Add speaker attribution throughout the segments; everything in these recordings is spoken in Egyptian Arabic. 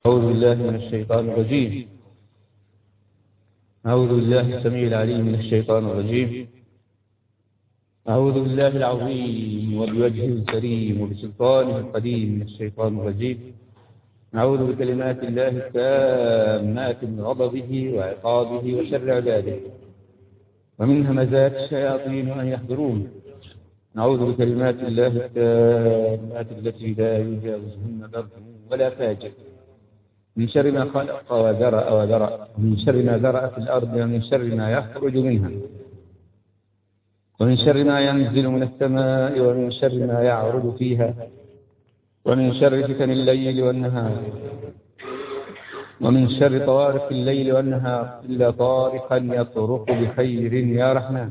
Speaker 1: أعوذ بالله من الشيطان الرجيم أعوذ بالله السميع العليم من الشيطان الرجيم أعوذ بالله العظيم وبوجهه الكريم وبسلطانه القديم من الشيطان الرجيم أعوذ بكلمات الله التامات من غضبه وعقابه وشر عباده ومن همزات الشياطين أن يحضرون نعوذ بكلمات الله التامات التي لا يجاوزهن بر ولا فاجر من شر ما خلق وذرأ وذرأ ومن شر ما ذرأ في الأرض ومن شر ما يخرج منها ومن شر ما ينزل من السماء ومن شر ما يعرض فيها ومن شر فتن الليل والنهار ومن شر طوارق الليل والنهار إلا طارقا يطرق بخير يا رحمن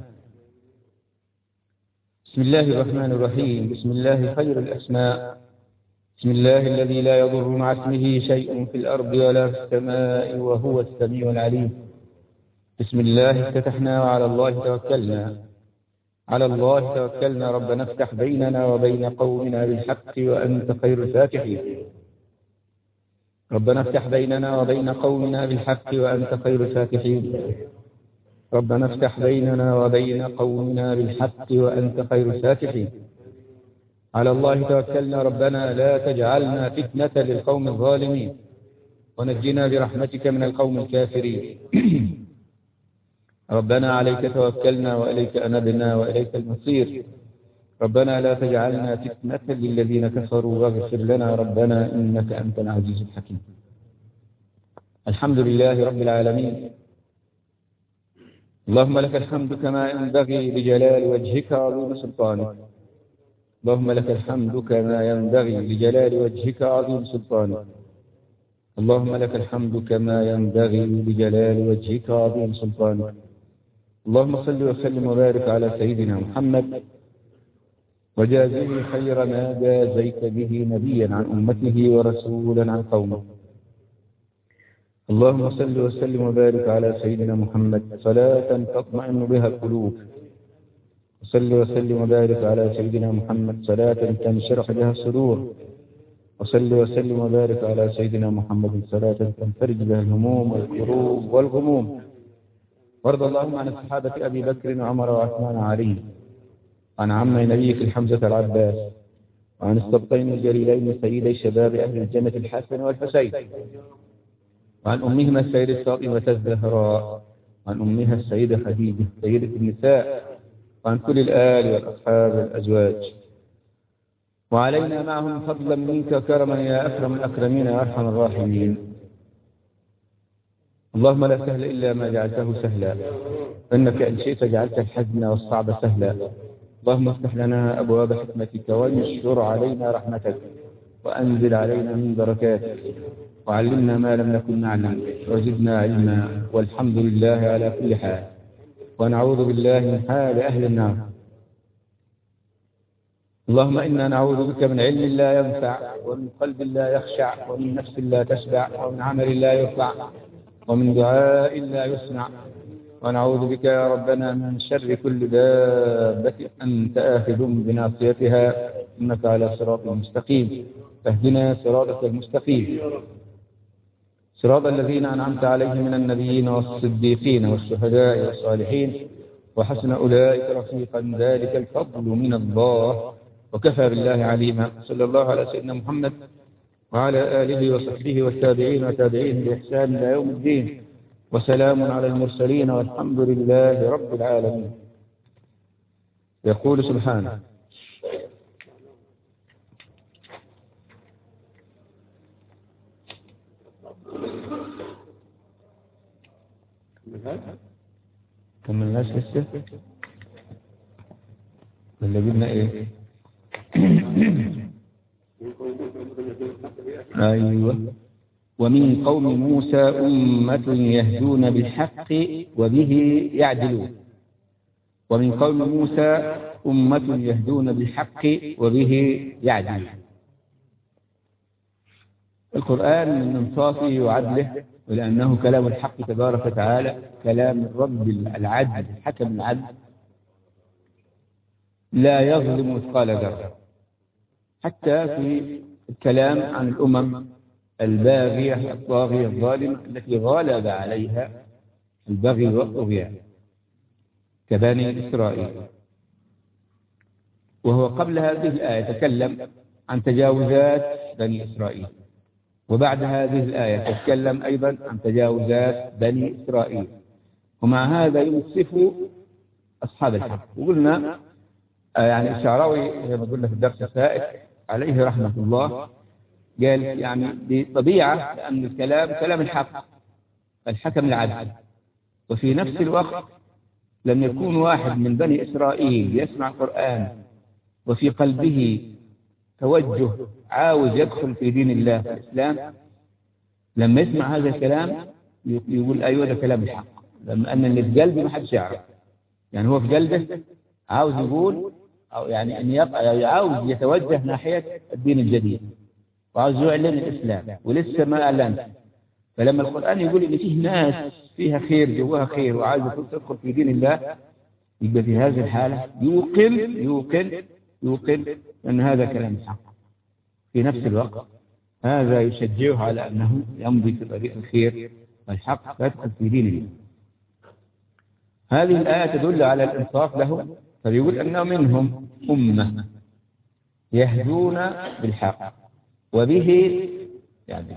Speaker 1: بسم الله الرحمن الرحيم بسم الله خير الأسماء بسم الله الذي لا يضر مع اسمه شيء في الأرض ولا في السماء وهو السميع العليم بسم الله افتتحنا وعلى الله توكلنا على الله توكلنا ربنا افتح بيننا وبين قومنا بالحق وأنت خير الفاتحين ربنا افتح بيننا وبين قومنا بالحق وأنت خير الفاتحين ربنا افتح بيننا وبين قومنا بالحق وأنت خير الفاتحين على الله توكلنا ربنا لا تجعلنا فتنة للقوم الظالمين ونجنا برحمتك من القوم الكافرين ربنا عليك توكلنا وإليك أنبنا وإليك المصير ربنا لا تجعلنا فتنة للذين كفروا واغفر لنا ربنا إنك أنت العزيز الحكيم الحمد لله رب العالمين اللهم لك الحمد كما ينبغي لجلال وجهك وعظيم سلطانك اللهم لك الحمد كما ينبغي لجلال وجهك وعظيم سلطانك اللهم لك الحمد كما ينبغي لجلال وجهك وعظيم سلطانك اللهم صل وسلم وبارك على سيدنا محمد وجازه خير ما جازيت به نبيا عن أمته ورسولا عن قومه اللهم صل وسلم وبارك على سيدنا محمد صلاة تطمئن بها القلوب وصل وسلم وبارك على سيدنا محمد صلاة تنشرح بها الصدور وصل وسلم وبارك على سيدنا محمد صلاة تنفرج بها الهموم والكروب والغموم وارض اللهم عن الصحابة أبي بكر وعمر وعثمان وعلي عن عم نبيك الحمزة العباس وعن السبطين الجليلين سيدي شباب أهل الجنة الحسن والحسين وعن أمهما السيدة فاطمة الزهراء وعن أمها السيدة خديجة سيدة النساء وعن كل الآل والأصحاب والأزواج وعلينا معهم فضلا منك كرما يا أكرم الأكرمين يا أرحم الراحمين اللهم لا سهل إلا ما جعلته سهلا إنك إن شئت جعلت الحزن والصعب سهلا اللهم افتح لنا أبواب حكمتك وانشر علينا رحمتك وأنزل علينا من بركاتك وعلمنا ما لم نكن نعلم وزدنا علما والحمد لله على كل حال ونعوذ بالله من حال أهل النار اللهم إنا نعوذ بك من علم لا ينفع ومن قلب لا يخشع ومن نفس لا تشبع ومن عمل لا يرفع ومن دعاء لا يسمع ونعوذ بك يا ربنا من شر كل دابة أنت آخذ بناصيتها إنك على صراط مستقيم فاهدنا صراطك المستقيم صراط الذين أنعمت عليهم من النبيين والصديقين والشهداء والصالحين وحسن أولئك رفيقا ذلك الفضل من الله وكفى بالله عليما صلى الله على سيدنا محمد وعلى آله وصحبه والتابعين وتابعين بإحسان إلى يوم الدين وسلام على المرسلين والحمد لله رب العالمين يقول سبحانه كملناش لسه ولا جبنا ايه ايوه ومن قوم موسى أمة يهدون بالحق وبه يعدلون ومن قوم موسى أمة يهدون بالحق وبه يعدلون القرآن من انصافه وعدله ولأنه كلام الحق تبارك وتعالى كلام الرب العدل الحكم العدل لا يظلم مثقال ذرة حتى في الكلام عن الأمم الباغية الطاغية الظالمة التي غلب عليها البغي والطغيان كبني إسرائيل وهو قبل هذه الآية تكلم عن تجاوزات بني إسرائيل وبعد هذه الآية تتكلم أيضا عن تجاوزات بني إسرائيل ومع هذا يوصف أصحاب الحق وقلنا يعني الشعراوي زي ما قلنا في الدرس السائق عليه رحمة الله قال يعني بطبيعة لأن الكلام كلام الحق الحكم العدل وفي نفس الوقت لم يكون واحد من بني إسرائيل يسمع القرآن وفي قلبه توجه عاوز يدخل في دين الله في الإسلام لما يسمع هذا الكلام يقول أيوة ده كلام الحق لما أن اللي في قلبي ما حدش يعرف يعني هو في قلبه عاوز يقول أو يعني أن يبقى عاوز يتوجه ناحية الدين الجديد وعاوز يعلن الإسلام ولسه ما أعلن فلما القرآن يقول إن فيه ناس فيها خير جواها خير وعايزة تدخل في دين الله يبقى في هذه الحالة يوقن يوقن يوقن أن هذا كلام الحق في نفس الوقت هذا يشجعه على أنه يمضي في طريق الخير والحق فيدخل في دين الله هذه الآية تدل على الإنصاف له فيقول أن منهم أمة يهدون بالحق وبه يعني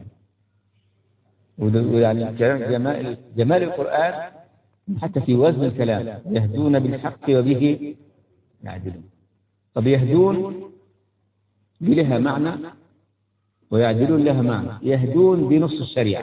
Speaker 1: ويعني جمال, جمال القرآن حتى في وزن الكلام يهدون بالحق وبه يعدلون طب يهدون لها معنى ويعدلون لها معنى يهدون بنص الشريعة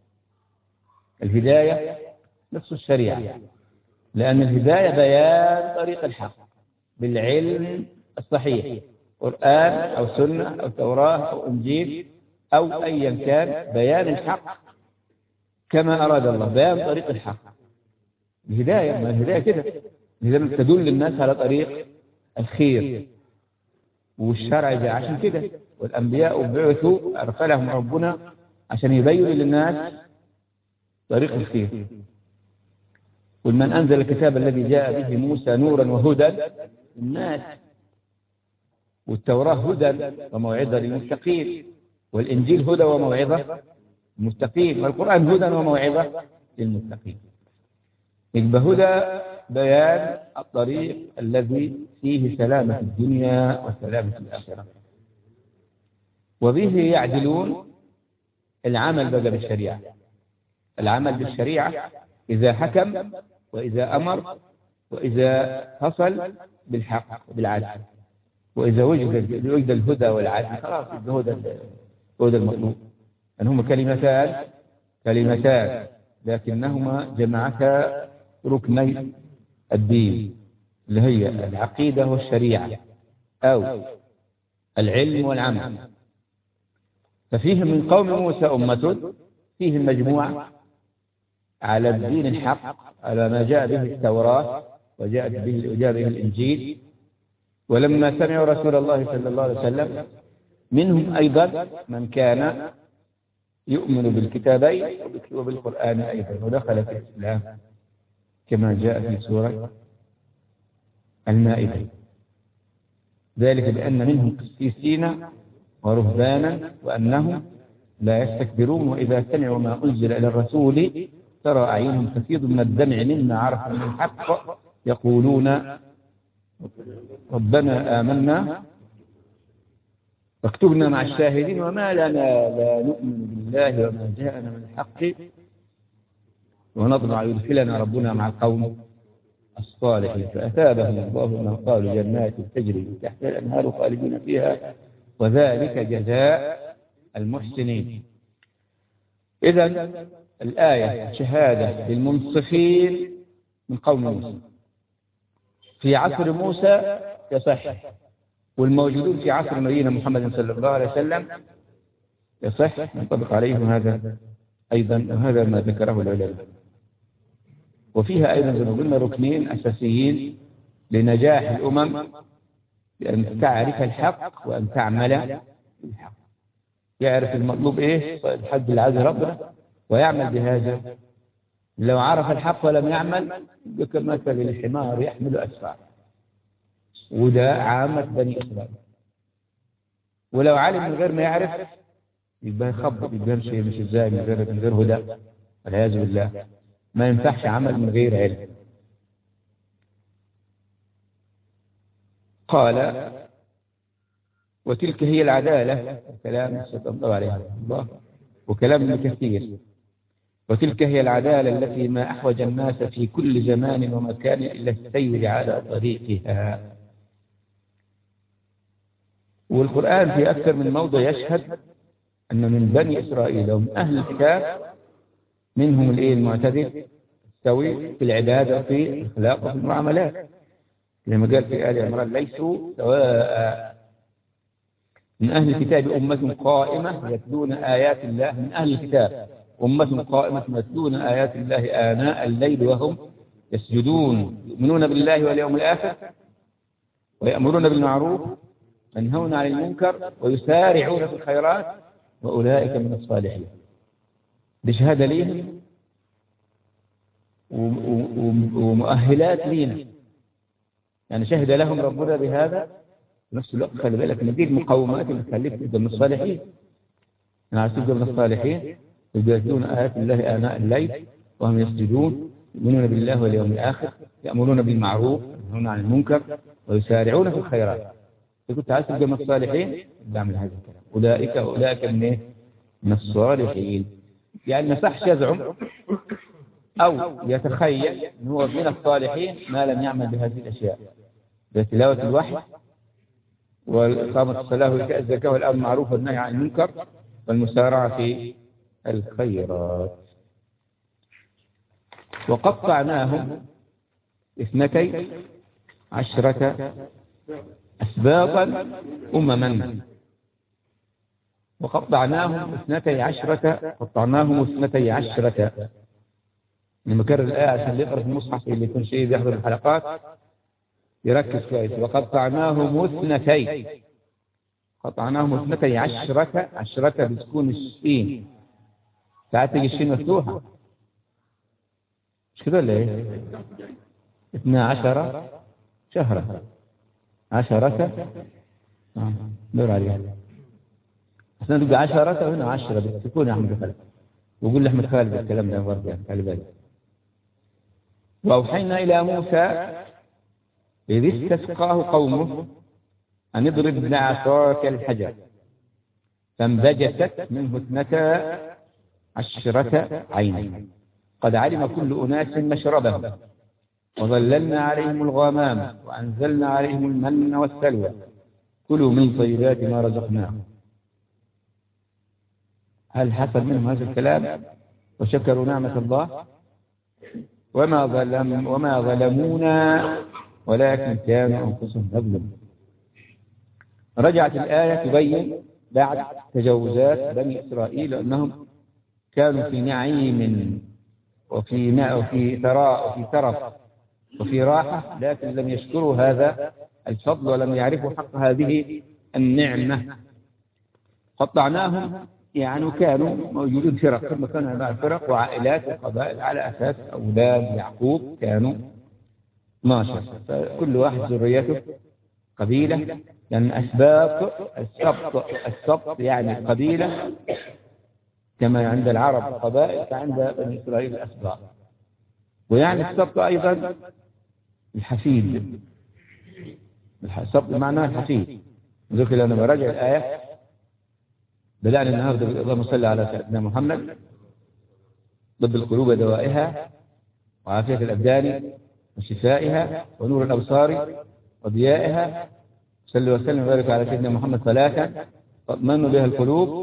Speaker 1: الهداية نص الشريعة لأن الهداية بيان طريق الحق بالعلم الصحيح قرآن أو سنة أو توراة أو إنجيل أو أيا كان بيان الحق كما أراد الله بيان طريق الحق الهداية ما الهداية كده الهداية تدل الناس على طريق الخير والشرع جاء عشان كده والأنبياء بعثوا أرسلهم ربنا عشان يبينوا للناس طريق الخير ومن أنزل الكتاب الذي جاء به موسى نورا وهدى للناس والتوراة هدى وموعظة للمتقين والإنجيل هدى وموعظة للمتقين والقرآن هدى وموعظة للمتقين يبقى هدى بيان الطريق الذي فيه سلامة الدنيا وسلامة الآخرة وبه يعدلون العمل بقى بالشريعة العمل بالشريعة إذا حكم وإذا أمر وإذا فصل بالحق بالعدل وإذا وجد وجد الهدى والعدل خلاص الهدى الهدى المطلوب أن هما كلمتان كلمتان لكنهما جمعتا ركني الدين اللي هي العقيدة والشريعة أو العلم والعمل ففيه من قوم موسى أمة فيه مجموعة على الدين الحق على ما جاء به التوراة وجاءت به وجاء به الإنجيل ولما سمعوا رسول الله صلى الله عليه وسلم منهم أيضا من كان يؤمن بالكتابين وبالقرآن أيضا ودخل في الإسلام كما جاء في سورة المائدة ذلك بأن منهم قسيسين ورهبانا وأنهم لا يستكبرون وإذا سمعوا ما أنزل إلى الرسول ترى أعينهم تفيض من الدمع مما عرفوا من الحق يقولون ربنا آمنا واكتبنا مع الشاهدين وما لنا لا نؤمن بالله وما جاءنا من الحق ونطمع يدخلنا ربنا مع القوم الصالحين فأثابهم الله ما قالوا جنات تجري من تحت الأنهار خالدين فيها وذلك جزاء المحسنين إذا الآية شهادة للمنصفين من قوم موسى في عصر موسى يصح والموجودون في عصر نبينا محمد صلى الله عليه وسلم يصح ينطبق عليهم هذا أيضا وهذا ما ذكره العلماء وفيها أيضا زي ما قلنا ركنين أساسيين لنجاح الأمم بأن تعرف الحق وأن تعمل بالحق يعرف المطلوب إيه الحد العادي ربنا ويعمل بهذا لو عرف الحق ولم يعمل كمثل الحمار يحمل أسفار وده عامة بني إسرائيل ولو علم من غير ما يعرف يبقى يخبط يبقى يمشي مش ازاي من غير من غير هدى والعياذ بالله ما ينفعش عمل من غير علم قال وتلك هي العدالة كلام ستنطبع عليها الله وكلام ابن كثير وتلك هي العدالة التي ما أحوج الناس في كل زمان ومكان إلا السير على طريقها والقرآن في أكثر من موضع يشهد أن من بني إسرائيل ومن أهل الكتاب منهم الإيه المعتدل سوي في العبادة وفي الأخلاق وفي المعاملات لما قال في آل عمران ليسوا سواء من أهل الكتاب أمة قائمة يتلون آيات الله من أهل الكتاب أمة قائمة يتلون آيات الله آناء الليل وهم يسجدون يؤمنون بالله واليوم الآخر ويأمرون بالمعروف وينهون عن المنكر ويسارعون في الخيرات وأولئك من الصالحين بشهادة ليهم ومؤهلات لينا يعني شهد لهم ربنا بهذا في نفس الوقت خلي بالك ان دي المقومات اللي تخليك تبقى من الصالحين انا عايز تبقى من الصالحين يجازون آيات الله آناء الليل وهم يسجدون يؤمنون بالله واليوم الآخر يأمرون بالمعروف وينهون عن المنكر ويسارعون في الخيرات إذا كنت عايز تبقى من الصالحين بعمل هذا الكلام أولئك أولئك من إيه؟ من الصالحين يعني ما صحش يزعم أو يتخيل أن هو من الصالحين ما لم يعمل بهذه الأشياء بتلاوة الوحي وإقامة الصلاة وإيتاء الزكاة والأمر بالمعروف والنهي عن المنكر والمسارعة في الخيرات وقطعناهم اثنتي عشرة أسباطا أمما وقطعناهم اثنتي عشرة قطعناهم اثنتي عشرة نكرر الآية عشان اللي يقرأ في المصحف اللي يكون شيء بيحضر الحلقات يركز كويس وقطعناهم اثنتي قطعناهم اثنتي عشرة عشرة بتكون الشين ساعات تجي الشين مفتوحة مش كده ولا ايه؟ اثنا عشر شهرا عشرة آه. دور عليها عشان تبقى عشرة وهنا عشرة بتكون يا أحمد خالد وقول لأحمد خالد الكلام ده برضه يعني خلي بالك وأوحينا إلى موسى إذ استسقاه قومه أن اضرب بعصاك الحجر فانبجست منه اثنتا عشرة عين قد علم كل أناس مشربهم وظللنا عليهم الغمام وأنزلنا عليهم المن والسلوى كلوا من طيبات ما رزقناهم هل حصل منهم هذا الكلام وشكروا نعمة الله وما ظلم وما ظلمونا ولكن كانوا أنفسهم يظلمون رجعت الآية تبين بعد تجاوزات بني إسرائيل أنهم كانوا في نعيم وفي وفي ثراء وفي ترف وفي راحة لكن لم يشكروا هذا الفضل ولم يعرفوا حق هذه النعمة قطعناهم يعني كانوا موجودين فرق ثم كانوا مع فرق وعائلات وقبائل على أساس أولاد يعقوب كانوا 12 فكل واحد ذريته قبيلة يعني أسباب السبط السبط يعني قبيلة كما عند العرب قبائل فعند بني إسرائيل الأسباب ويعني السبط أيضا الحفيد السبط معناه الحفيد ذكر لنا براجع الآية بدأنا النهارده اللهم صل على سيدنا محمد ضد القلوب دوائها وعافية الأبدان وشفائها ونور الأبصار وضيائها صل وسلم وبارك على سيدنا محمد صلاة تطمئن بها القلوب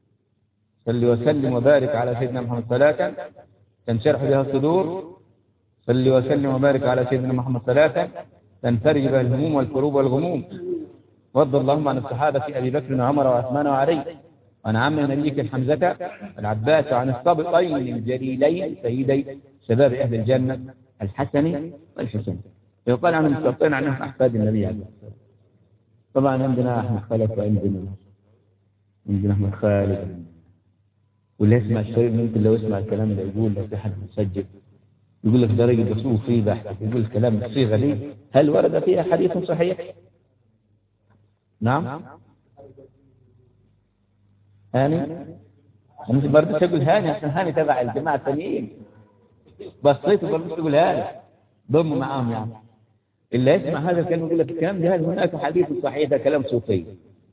Speaker 1: صل وسلم وبارك على سيدنا محمد صلاة تنشرح بها الصدور صل وسلم وبارك على سيدنا محمد صلاة تنفرج بها الهموم والكروب والغموم وارض اللهم عن الصحابة أبي بكر وعمر وعثمان وعلي وعن عم نبيك حمزة والعباس وعن السابقين الجليلين سيدي شباب أهل الجنة الحسن والحسن يقال عن المستوطنين عنهم أحفاد النبي عليه الصلاة طبعا عندنا أحمد خالد وعندنا عندنا أحمد خالد واللي يسمع الشريف ممكن لو يسمع الكلام ده يقول لو في حد مسجل يقول لك ده راجل بصوه فيه بحث يقول الكلام بالصيغه دي هل ورد فيها حديث صحيح؟ نعم هاني أنا ما رضيتش أقول هاني عشان هاني تبع الجماعة الثانيين بصيت وما رضيتش أقول هاني ضموا معاهم يعني اللي يسمع هذا الكلام يقول لك الكلام ده هناك حديث صحيح ده كلام صوفي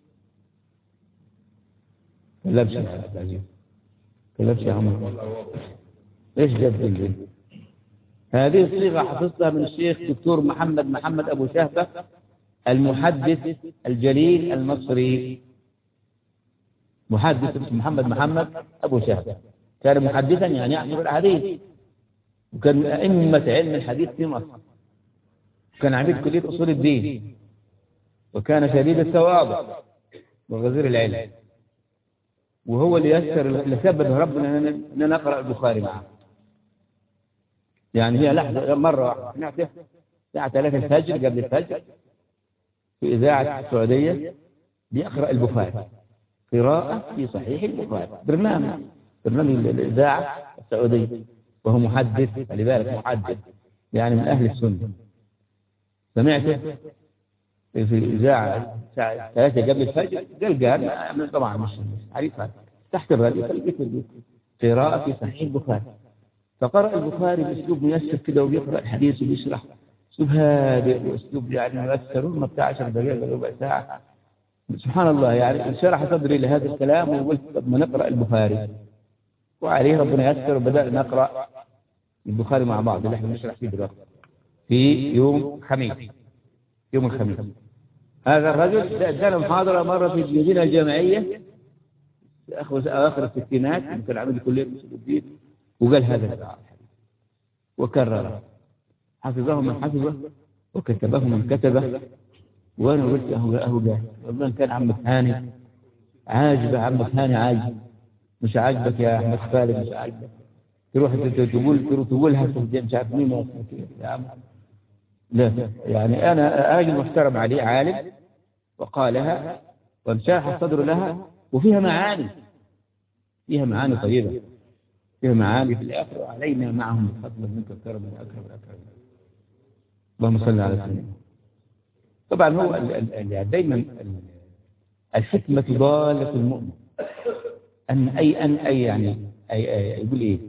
Speaker 1: كلامش يا عبد العزيز كلامش يا عمر ايش جاب دي هذه الصيغة حفظتها من الشيخ دكتور محمد محمد أبو شهبة المحدث الجليل المصري محدث اسمه محمد محمد أبو شهبة كان محدثا يعني يحفظ الحديث وكان من أئمة علم الحديث في مصر كان عميد كلية أصول الدين وكان شديد التواضع وغزير العلم وهو اللي يسر اللي سبب ربنا ان نقرا البخاري معه يعني هي لحظه مره واحده سمعته الساعه 3 الفجر قبل الفجر في اذاعه السعوديه بيقرا البخاري قراءه في صحيح البخاري برنامج برنامج الاذاعه السعوديه وهو محدث خلي بالك محدث يعني من اهل السنه سمعته في الإذاعة الساعة ثلاثة قبل الفجر قال قال طبعا مش عارف تحت الراديو فلقيت قراءة في صحيح البخاري فقرأ البخاري بأسلوب ميسر كده وبيقرأ الحديث وبيشرح أسلوب هادئ وأسلوب يعني ميسر ما بتاع 10 دقائق ولا ربع ساعة سبحان الله يعني انشرح صدري لهذا الكلام وقلت طب ما نقرأ البخاري وعليه ربنا يسر وبدأنا نقرأ البخاري مع بعض اللي احنا بنشرح فيه دلوقتي في يوم خميس يوم الخميس هذا الرجل ادانا محاضرة مرة في المدينة الجامعية أواخر الستينات كان عمل كلية أصول الدين وقال هذا الدعاء وكرره حفظه من حفظه وكتبه من كتبه وأنا قلت أهو أهو قال والله كان عمك هاني عاجبة عمك هاني عاجب مش عاجبك يا أحمد خالد مش عاجبك تروح تقول تقولها في مش عارف مين يا عم لا يعني أنا راجل محترم عليه عالم وقالها وانشرح الصدر لها وفيها معاني فيها معاني طيبة فيها معاني في الآخر علينا معهم بفضل منك الكرم الأكرم الأكرم اللهم صل على سيدنا طبعا هو دايما الحكمة ضالة المؤمن أن أي أن أي يعني أي, أي يقول إيه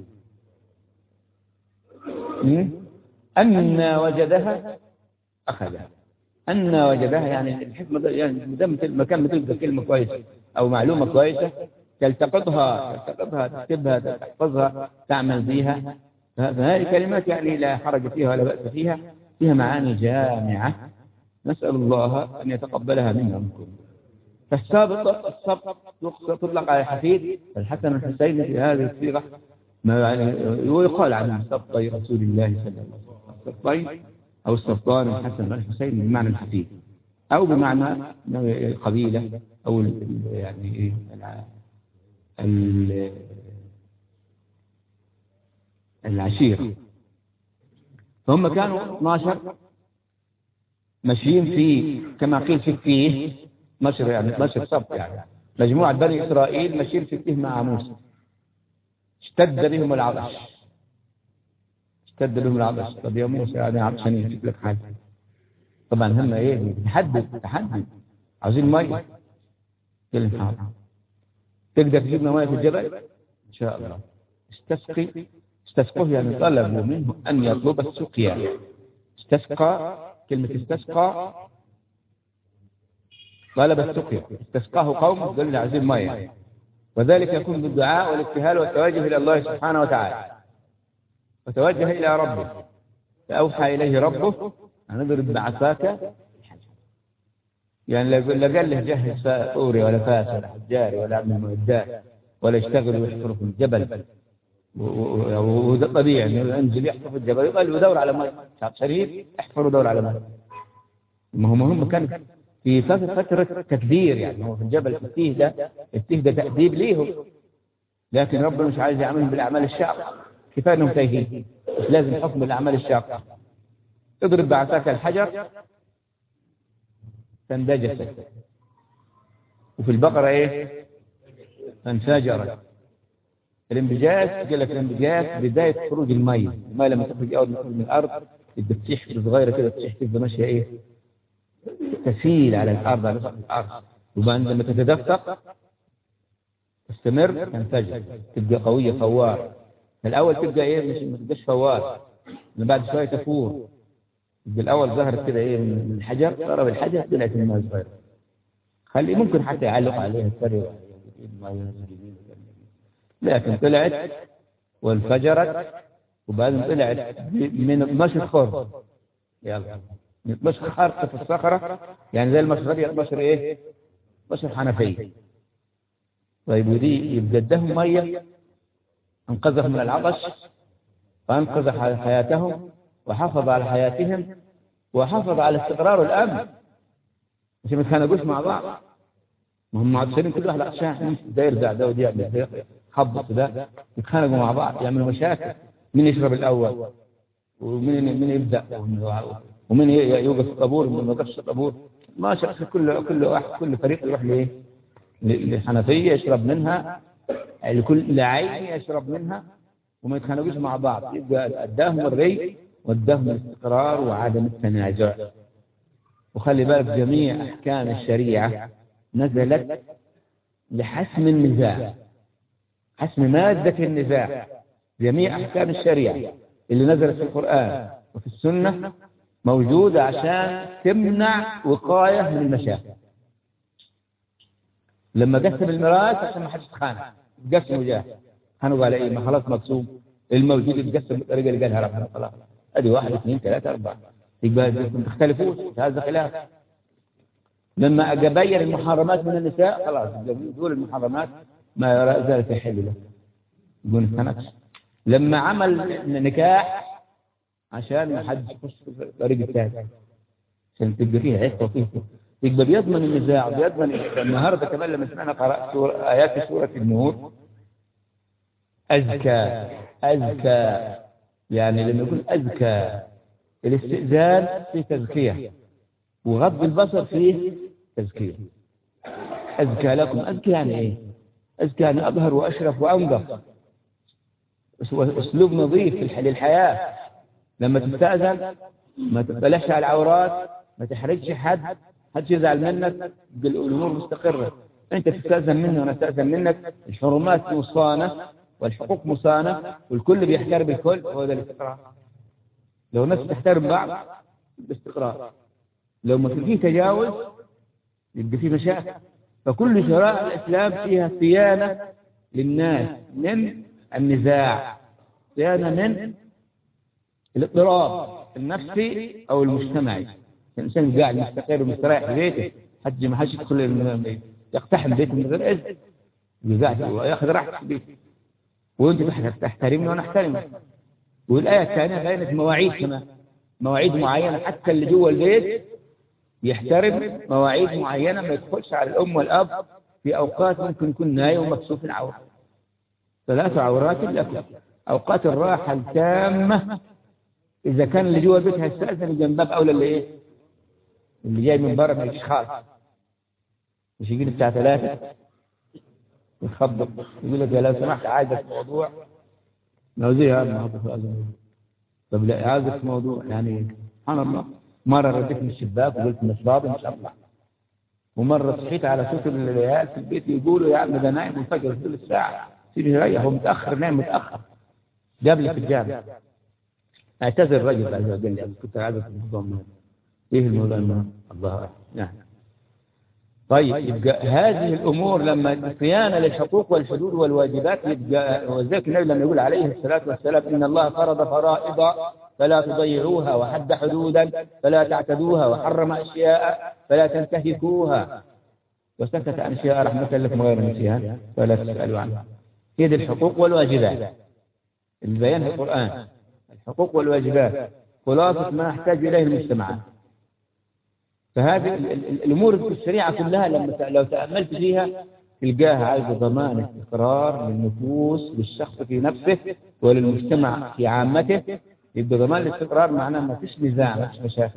Speaker 1: أن وجدها أخذها أن وجدها يعني الحكمة يعني مدام مكان ما تلقى كلمة كويسة أو معلومة كويسة تلتقطها تلتقطها تكتبها تحفظها تعمل بها فهذه كلمات يعني لا حرج فيها ولا بأس فيها فيها معاني جامعة نسأل الله أن يتقبلها منا ومنكم فالسابق السبق تطلق على الحفيد الحسن الحسين في هذه الصيغة ما يعني ويقال عن سبطي رسول الله صلى الله عليه وسلم السبطين أو السلطان الحسن الحسين بمعنى الحفيد أو بمعنى قبيلة أو يعني العشيرة فهم كانوا 12 ماشيين في كما قيل في فيه مشر يعني مشر سبط يعني مجموعة بني إسرائيل ماشيين في فيه مع موسى اشتد بهم العطش اشتد بهم العطش طب يا موسى يعني عطشان يجيب لك حاجة طبعا هم ايه تحدد تحدي عاوزين ميه كلمة حاضر تقدر تجيب ميه في الجبل ان شاء الله استسقي استسقوه يعني طلبوا منه ان يطلب السقيا استسقى كلمة استسقى طلب السقيا استسقاه قوم قالوا عايزين ميه وذلك يكون بالدعاء والابتهال والتوجه إلى الله سبحانه وتعالى وتوجه إلى ربه فأوحى إليه ربه أن اضرب بعصاك يعني لا قال له جهز طوري ولا فاس ولا حجاري ولا عبد المعدات ولا يشتغل ويحفر في الجبل وده طبيعي انه ينزل يحفر في الجبل يقال ودور على ماء شريف احفر ودور على ماء ما هو مهم كان في فترة تكبير يعني هو في الجبل التيه ده التيه ده تأديب ليهم لكن ربنا مش عايز يعملهم بالأعمال الشاقة كفاية انهم تايهين مش لازم حكم بالأعمال الشاقة اضرب بعصاك الحجر فاندجست وفي البقرة ايه فانفجرت الانبجاس قال لك الانبجاس بداية خروج المية المية لما تخرج أول ما من الأرض بدها تسيح صغيرة كده تسيح تبقى ماشية ايه تسيل على الأرض على سطح الأرض وبعد لما تتدفق تستمر تنفجر تبقى قوية فوار الأول تبقى إيه مش ما تبقاش فوار من بعد شوية تفور يبقى الأول ظهرت كده إيه من الحجر ضرب الحجر طلعت الماء صغيرة خلي ممكن حتى يعلق عليها السريع لكن طلعت وانفجرت وبعدين طلعت من 12 خرم يلا من 12 خرق في الصخرة يعني زي المشرب 12 ايه 12 حنفية طيب ودي يبقى ادهم مية انقذهم من العطش وانقذ حياتهم وحافظ على حياتهم وحافظ على استقرار والامن مش ما يتخانقوش مع بعض ما هم معطشين كل واحد عشان ده يرجع ده ودي يعمل ده خبط ده يتخانقوا مع بعض يعملوا مشاكل مين يشرب الاول ومين مين يبدا ومين يوقف الطابور ومين ما يوقفش الطابور ما شاء كل كل واحد كل فريق يروح لايه لحنفيه يشرب منها لكل لعين يشرب منها وما يتخانقوش مع بعض يبقى اداهم الري واداهم الاستقرار وعدم التنازع وخلي بالك جميع احكام الشريعه نزلت لحسم النزاع حسم مادة النزاع جميع أحكام الشريعة اللي نزلت في القرآن وفي السنة موجودة عشان تمنع وقاية من المشاكل لما قسم الميراث عشان ما حدش يتخانق قسموا جاه خانقوا على ايه ما خلاص مقسوم الموجود يتقسم بالطريقه اللي قالها ربنا خلاص ادي واحد اثنين ثلاثه اربعه يبقى ما تختلفوش هذا خلاف لما أبين المحرمات من النساء خلاص يقول المحرمات ما يرى ذلك يحل له يقول استنكش لما عمل نكاح عشان ما حد يخش في الطريق الثاني عشان تبقى فيها عفة وفيه يبقى بيضمن النزاع بيضمن النهارده كمان لما سمعنا قرأت سورة آيات سورة النور أزكى أزكى يعني لما يقول أزكى الاستئذان في تزكية وغض البصر فيه تزكية أزكى لكم أزكى يعني إيه أزكى يعني أظهر وأشرف وأنظف أسلوب نظيف في للحياة لما تستأذن ما تطلعش على العورات ما تحرجش حد حد يزعل منك الأمور مستقرة أنت تستأذن مني وأنا أستأذن منك الحرمات مصانة والحقوق مصانة والكل بيحترم الكل هو ده الاستقرار لو الناس تحترم بعض باستقرار لو ما في تجاوز يبقى في مشاكل فكل شرائع الإسلام فيها صيانة للناس من النزاع صيانة من الاضطراب النفسي أو المجتمعي الإنسان قاعد مستقر ومستريح في بيته حج ما حدش يدخل يقتحم بيته من غير إذن يقعد وياخذ راحته في بيته وانت تحترمني وانا احترمك والايه الثانيه بينت مواعيد كمان مواعيد معينه حتى اللي جوه البيت يحترم مواعيد معينه ما يدخلش على الام والاب في اوقات ممكن يكون نايم ومكسوف العوره ثلاث عورات لكم اوقات الراحه التامه اذا كان اللي جوه البيت هيستاذن يبقى من باب اولى اللي ايه؟ اللي جاي من بره ما يجيش خالص مش يجي بتاع ثلاثه يخبط يقول لك يا لو سمحت عايزك في موضوع نوزيه هذا طب لا عايزك في موضوع يعني سبحان الله مرة رديت من الشباك وقلت مش فاضي مش أطلع ومرة صحيت على صوت العيال في البيت يقولوا يا عم ده نايم الفجر طول الساعة سيبه يريح هو متأخر نايم متأخر جاب لي في الجامع اعتذر الرجل بعد قال لي كنت عايزك في الموضوع ايه الموضوع الله أعلم نعم طيب يبقى هذه الأمور لما صيانة للحقوق والحدود والواجبات يبقى وذلك النبي لما يقول عليه الصلاة والسلام إن الله فرض فرائض فلا تضيعوها وحد حدودا فلا تعتدوها وحرم أشياء فلا تنتهكوها وسكت عن أشياء رحمة لكم غير نسيها فلا تسألوا عنها هي دي الحقوق والواجبات البيان في القرآن الحقوق والواجبات خلاصة ما يحتاج إليه المجتمعات فهذه الأمور في الشريعة كلها لما لو تأملت فيها تلقاها عايزة ضمان استقرار للنفوس للشخص في نفسه وللمجتمع في عامته يبقى ضمان الاستقرار معناه ما فيش نزاع ما فيش مشاكل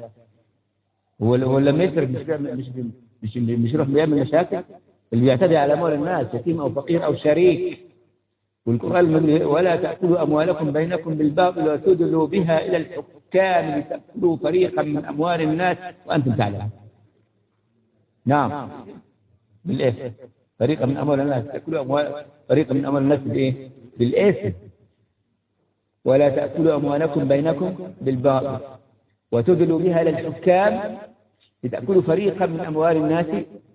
Speaker 1: ولما يسرق مش مش مش مش يروح بيعمل مشاكل اللي بيعتدي على اموال الناس يتيم او فقير او شريك والقران ولا تاكلوا اموالكم بينكم بالباطل وتدلوا بها الى الحكام لتاكلوا فريقا من اموال الناس وانتم تعلمون نعم بالايه فريقا من أموال الناس تأكلوا أموال فريقا من أموال الناس بالإيه؟ بالإثم ولا تأكلوا أموالكم بينكم بالباطل وتدلوا بها للحكام لتأكلوا فريقا من أموال الناس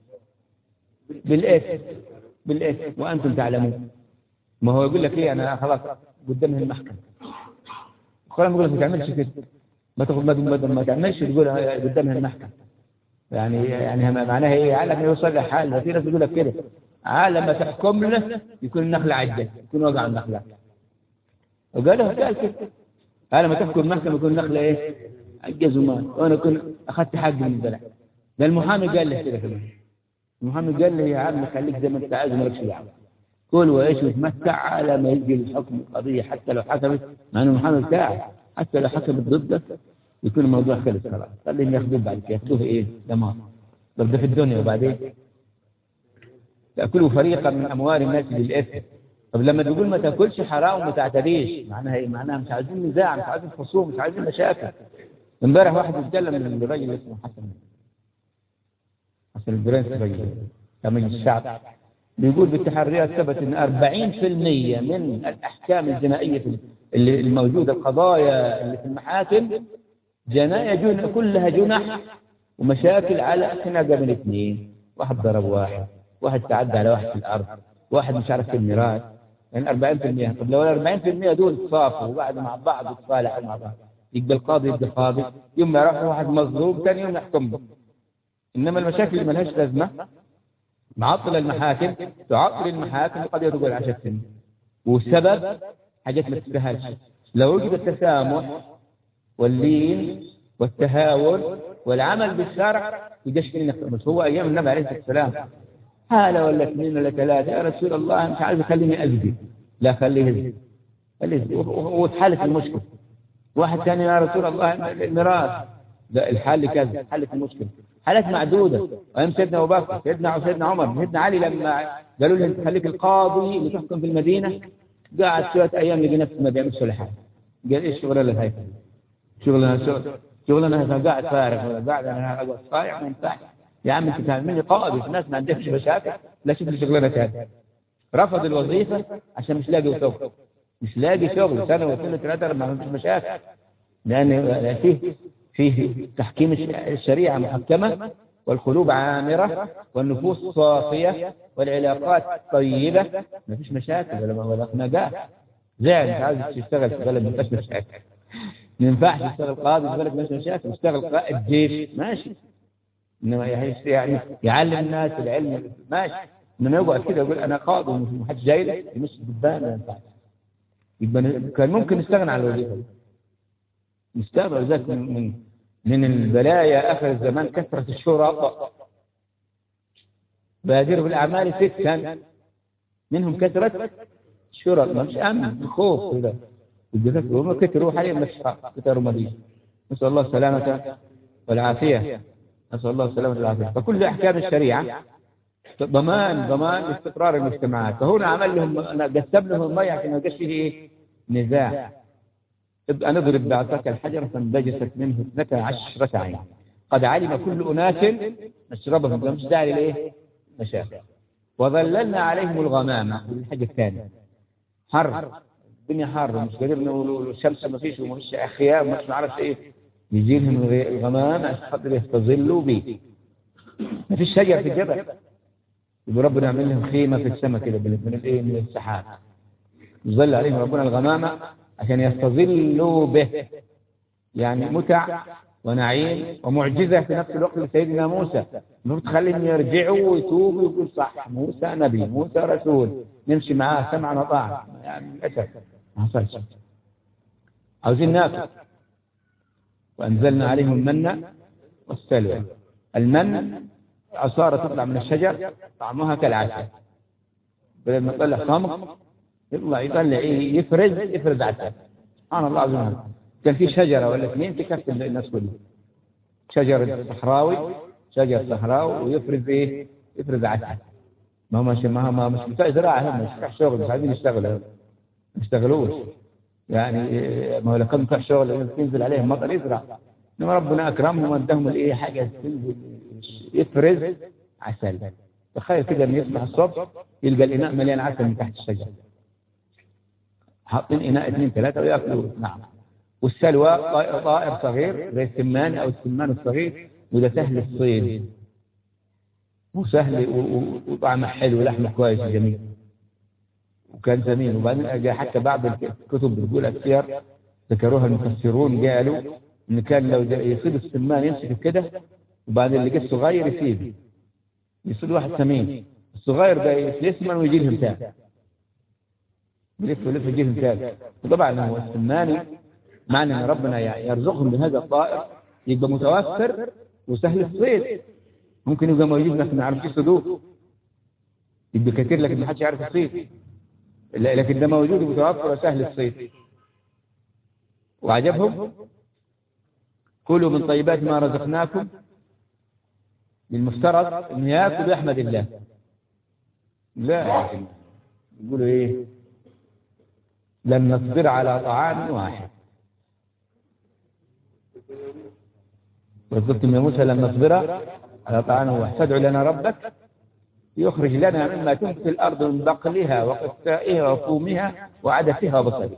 Speaker 1: بالإثم بالإثم وأنتم تعلمون ما هو يقول لك إيه أنا خلاص قدامه المحكمة القرآن يقول لك ما تعملش كده ما تاخد ما ما تعملش تقول قدامها المحكمة يعني يعني معناها ايه عالم يوصل لحال في ناس بيقول لك كده عالم ما تحكم له يكون النخلة عجة يكون وقع النخلة وقالها قال كده عالم ما تحكم المحكمة يكون النخلة ايه عجز ومال وانا كنت اخذت حق من البلع ده المحامي قال له كده كمان المحامي قال له يا عم خليك زي ما انت عايز مالكش دعوه كل وعيش وتمتع على ما يجي الحكم القضية حتى لو حكمت مع انه المحامي بتاعك حتى لو حكمت ضدك يكون الموضوع خلص خلاص خليهم ياخذوه بعد كده ياخذوه ايه دمار طب ده في الدنيا وبعدين تاكلوا فريقا من اموال الناس بالاثم طب لما تقول ما تاكلش حرام وما تعتديش معناها ايه معناها مش عايزين نزاع مش عايزين خصوم مش عايزين مشاكل امبارح واحد اتكلم من الراجل اسمه حسن حسن البرنس الراجل من الشعب بيقول بالتحريات ثبت ان 40% من الاحكام الجنائيه اللي الموجوده القضايا اللي في المحاكم جناية جن كلها جنح ومشاكل على خناقة بين اثنين واحد ضرب واحد واحد تعدى على واحد في الأرض واحد مش عارف في الميراث يعني 40% طب لو ال 40% دول تصافوا وقعدوا مع بعض وتصالحوا مع بعض يبقى القاضي يبقى قاضي يوم ما يروح واحد مظلوم ثاني يوم يحكم به إنما المشاكل اللي ملهاش لازمة معطل المحاكم تعطل المحاكم القضية تقول عشان سنين والسبب حاجات ما تستاهلش لو وجد التسامح واللين والتهاون والعمل بالشرع يجيش فينا بس هو ايام النبي عليه الصلاه والسلام حالة ولا اثنين ولا ثلاثة يا رسول الله مش عارف يخليني أزدي لا خليه يزدي خليه وتحلت المشكلة واحد ثاني يا رسول الله الميراث ده الحل كذا حلت المشكلة حالات معدودة أيام سيدنا أبو بكر سيدنا سيدنا عمر سيدنا علي لما قالوا له أنت خليك القاضي اللي تحكم في المدينة قاعد شوية أيام لقي نفسه ما بيعملش ولا حاجة قال إيش الشغلة هاي شغلنا شغلنا انا قاعد فارغ ولا قاعد انا اقعد صايع ما ينفعش يا عم انت تعمل لي قائد الناس ما عندهمش مشاكل لا شوف لي شغلانه ثانيه رفض الوظيفه عشان مش لاقي شغل مش لاقي شغل سنه واثنين وثلاثه ما عندوش مشاكل لان فيه فيه تحكيم الشريعه محكمه والقلوب عامره والنفوس صافيه والعلاقات طيبه ما فيش مشاكل ولا ولا خناقات زعل مش عايز تشتغل في بلد ما فيش مشاكل ما ينفعش يشتغل قاضي في بلد مش مشاكل يشتغل قائد جيش ماشي انما يعني يعلم الناس العلم ماشي انما يقعد كده يقول انا قاضي وما حدش جاي لي مش دبان ما ينفعش يبقى كان ممكن نستغنى عن الوظيفه دي نستغنى ذلك من من من البلايا اخر الزمان كثره الشرطاء بادروا بالاعمال ستا منهم كثره الشرطاء مش امن خوف كده الجثث وهم كثروا حاليا مشفى كثروا مريض نسأل الله السلامة والعافية نسأل الله السلامة والعافية فكل أحكام الشريعة ضمان ضمان استقرار المجتمعات فهنا عمل لهم قسم لهم المية عشان ما يبقاش فيه ايه نزاع ابقى نضرب بعصاك الحجر فانبجست منه اثنتا عشرة عين قد علم كل أناس مشربهم مش داعي لإيه مشاكل وظللنا عليهم الغمامة الحاجة الثانية حر الدنيا حارة مش قادرين نقول الشمس ما فيش ومش خيام مش عارف ايه يجي لهم الغمام عشان خاطر يستظلوا به ما فيش شجر في الجبل يبقى ربنا يعمل لهم خيمة في السماء كده من الايه من السحاب يظل عليهم ربنا الغمامة عشان يستظلوا به يعني متع ونعيم ومعجزة في نفس الوقت لسيدنا موسى المفروض تخليهم يرجعوا ويتوبوا ويقول صح موسى نبي موسى رسول نمشي معاه سمعا وطاعة يعني للأسف ما حصلش عاوزين ناكل وأنزلنا عليهم المن والسلوى المن عصارة تطلع من الشجر طعمها كالعسل بدل ما يطلع خمر يطلع يطلع إيه يفرز يفرز عسل سبحان الله عظيم كان في شجرة ولا اثنين تكفي الناس كلها شجر صحراوي شجر صحراوي ويفرز ايه يفرز عسل ما هم ما هم مش بتاع زراعة هم مش شغل مش عايزين يشتغلوا ما يشتغلوش يعني ما هو لو كان بتاع شغل تنزل عليهم مطر يزرع انما ربنا اكرمهم واداهم الايه حاجه تنزل يفرز عسل تخيل كده ان يصبح الصبح يلقى الاناء مليان عسل من تحت الشجره حاطين اناء اثنين ثلاثه وياكلوا نعم والسلوى طائر صغير زي السمان او السمان الصغير وده سهل الصيد وسهل وطعمه حلو ولحمه كويس جميل وكان جميل وبعدين جاء حتى بعض الكتب بتقول السير ذكروها المفسرون قالوا ان كان لو يصيد السمان يمسك كده وبعدين اللي جه صغير يسيب يصيد واحد سمين الصغير ده يسمن ويجي لهم تاني يلف يلف يجي لهم تاني وطبعا هو السماني معنى ان ربنا يرزقهم بهذا الطائر يبقى متوفر وسهل الصيد ممكن يبقى موجود ناس ما يعرفش يصيدوه يبقى كثير لكن ما حدش يعرف يصيد لكن ده موجود ومتوفر وسهل الصيد وعجبهم كلوا من طيبات ما رزقناكم المفترض ان ياكل يحمد الله لا يقولوا ايه لن نصبر على طعام واحد وقلتم يا موسى لن نصبر على طعام واحد فادع لنا ربك يخرج لنا مما تنبت الارض من بقلها وقثائها وفومها وعدسها وبصلها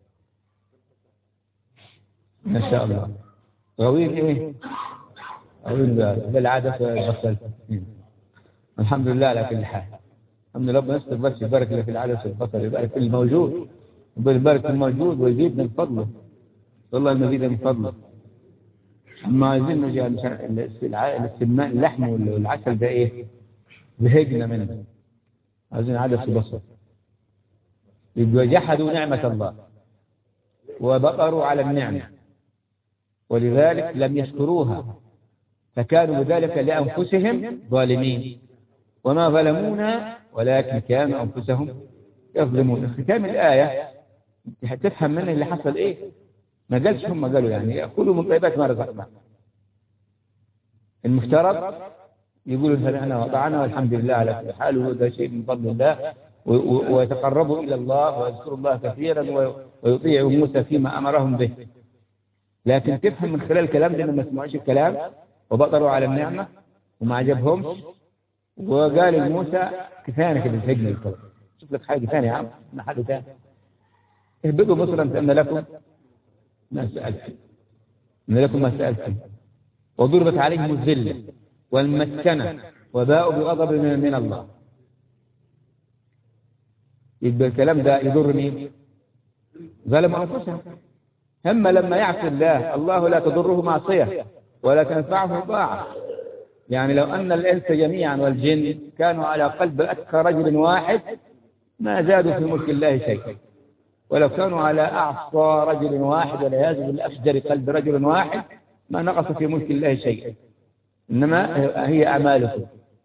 Speaker 1: ما شاء الله غويل ايه غويل بالعدس والبصل الحمد لله على كل حال الحمد لله ربنا يستر بس يبارك لك في العدس والبصل يبارك في الموجود يبارك في الموجود ويزيد من فضله والله المزيد من فضله اما عايزين نجي السمان اللحم والعسل ده ايه زهقنا منه عايزين عدس وبصل يبقى جحدوا نعمة الله وبطروا على النعمة ولذلك لم يشكروها فكانوا بذلك لأنفسهم ظالمين وما ظلمونا ولكن كانوا أنفسهم يظلمون ختام الآية تفهم منه اللي حصل إيه ما قالش هم قالوا يعني يأكلوا من طيبات ما رزقنا المفترض يقولوا سمعنا وطعنا والحمد لله على كل حال وهذا شيء من فضل الله ويتقربوا إلى الله ويذكروا الله كثيرا ويطيعوا موسى فيما أمرهم به لكن تفهم من خلال الكلام ده ما سمعوش الكلام وبطروا على النعمة وما عجبهمش وقال لموسى كفايه كده سجن الكلام شوف لك حاجة ثانية يا عم ما حاجة ثانية اهبطوا مصرا فإن لكم ما سألتم إن لكم ما سألتم وضربت عليهم الذلة والمسكنة وباءوا بغضب من الله يبقى الكلام ده يضر مين ظلموا أنفسهم هم لما يعصي الله الله لا تضره معصية ولا تنفعه طاعة يعني لو أن الإنس جميعا والجن كانوا على قلب أتقى رجل واحد ما زادوا في ملك الله شيئا ولو كانوا على أعصى رجل واحد ولا يزد الأفجر قلب رجل واحد ما نقص في ملك الله شيئا إنما هي أعمالكم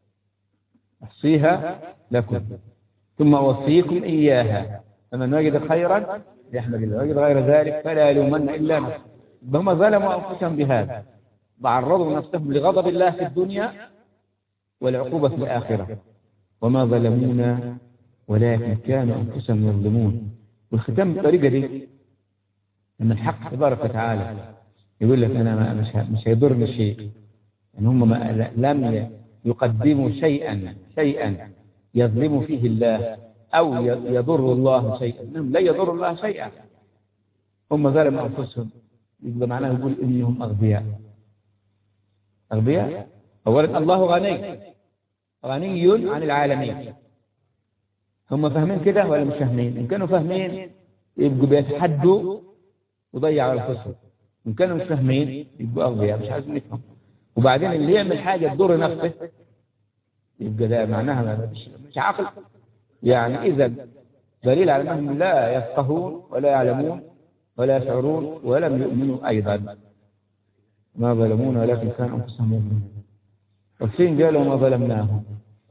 Speaker 1: أحصيها لكم ثم أوصيكم إياها فمن وجد خيرا يحمد الله وجد غير ذلك فلا يلومن إلا نفسه هم ظلموا أنفسهم بهذا وعرضوا نفسهم لغضب الله في الدنيا والعقوبة في الآخرة وما ظلمونا ولكن كانوا أنفسهم يظلمون والختام بالطريقة دي أن الحق تبارك وتعالى يقول لك أنا مش مش هيضرني شيء يعني هم ما لم يقدموا شيئا شيئا يظلم فيه الله أو يضر الله شيئا إنهم لا يضر الله شيئا هم ظلموا أنفسهم يبقى معناه يقول إنهم أغبياء أغبياء أولا الله غني غني عن العالمين هم فاهمين كده ولا مش فاهمين إن كانوا فاهمين يبقوا بيتحدوا وضيعوا أنفسهم إن كانوا مش فاهمين يبقوا أغبياء مش عايزين يفهم وبعدين اللي يعمل حاجة تضر نفسه يبقى ده معناها مش, مش عقل يعني إذا دليل على أنهم لا يفقهون ولا يعلمون ولا يشعرون ولم يؤمنوا أيضا ما ظلمون ولكن كانوا أنفسهم يظلمون والسين قالوا ما ظلمناهم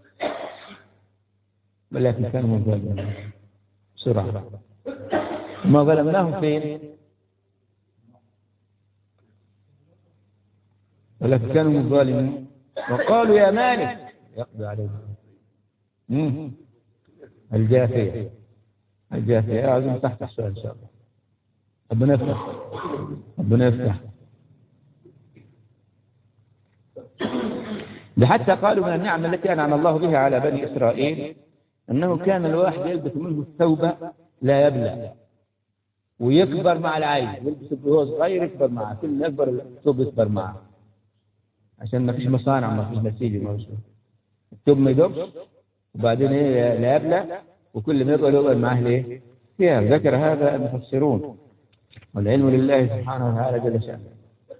Speaker 1: ولكن كانوا ظالمين بسرعة ما ظلمناهم فين ولكن كانوا ظالمين وقالوا يا مالك يقضي عليهم الجاثية الجاثية أعزم تحت السؤال إن شاء الله ربنا يفتح ربنا يفتح ده حتى قالوا من النعم التي أنعم الله بها على بني إسرائيل أنه كان الواحد يلبس منه الثوب لا يبلى ويكبر مع العين يلبس وهو صغير يكبر معه كل ما يكبر الثوب يكبر معه عشان ما فيش مصانع ما فيش نسيج ما فيش الثوب ما يدوبش وبعدين ايه لا يبلى وكل ما يكبر يكبر معه ليه؟ فيها ذكر هذا المفسرون والعلم لله سبحانه وتعالى جل شأنه